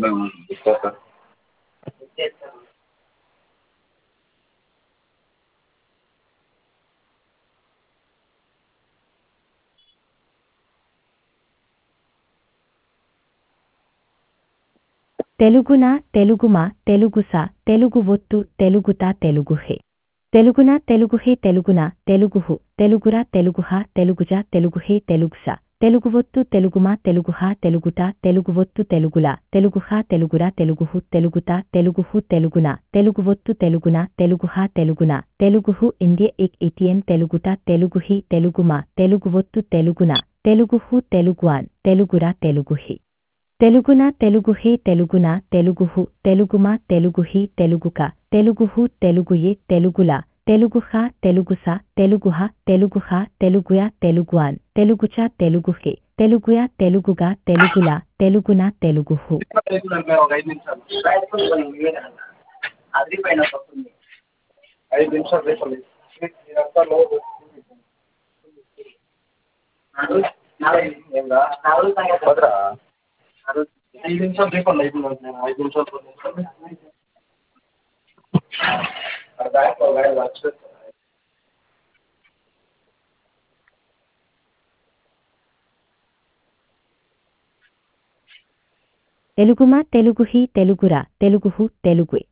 తెలుగున తెలుగుమ తెలుగుస తెలుగు ఒత్తు తెలుగుత తెలుగుహే తెలుగున తెలుగుహే తెలుగున తెలుగుహు తెలుగుర తెలుగుహ తెలుగుజ తెలుగుహే తెలుగుస తెలుగు ఒత్తు తెలుగుమ తెలుగుహ తెలుగుట తెలుగు ఒత్తు తెలుగుల తెలుగుహ తెలుగుర తెలుగుహు తెలుగుత తెలుగుహు తెలుగున తెలుగు ఒత్తు తెలుగున తెలుగుహ తెలుగున తెలుగుహు ఇండియ ఇక్ ఇటిఎన్ తెలుగుట తెలుగుహి తెలుగుమ తెలుగు ఒత్తు తెలుగున తెలుగుహు తెలుగువాన్ తెలుగుర తెలుగుహి తెలుగున తెలుగుహే తెలుగున తెలుగుహు తెలుగుమ తెలుగుహి తెలుగుక తెలుగుహు తెలుగుయే తెలుగుల తెలుగుహ తెలుగుస తెలుగుహ తెలుగుహ తెలుగుయ తెలుగువాన్ తెలుగుచ తెలుగుహే తెలుగుయ తెలుగుగా తెలుగుల తెలుగున తెలుగుహు ఒక ఐదు నిమిషాలు అది పైన వస్తుంది ఐదు నిమిషాలు రేపు ఇదంతా లోపు నాలుగు నాలుగు ఏందా నాలుగు సంగతి వదరా నాలుగు ఐదు నిమిషాలు రేపు అయిపోయింది నేను ఐదు నిమిషాలు పది నిమిషాలు అక్కడ బ్యాక్ వచ్చి తెలుగుమ తెలుగుహి తెలుగుర తెలుగుహు తెలుగుయ్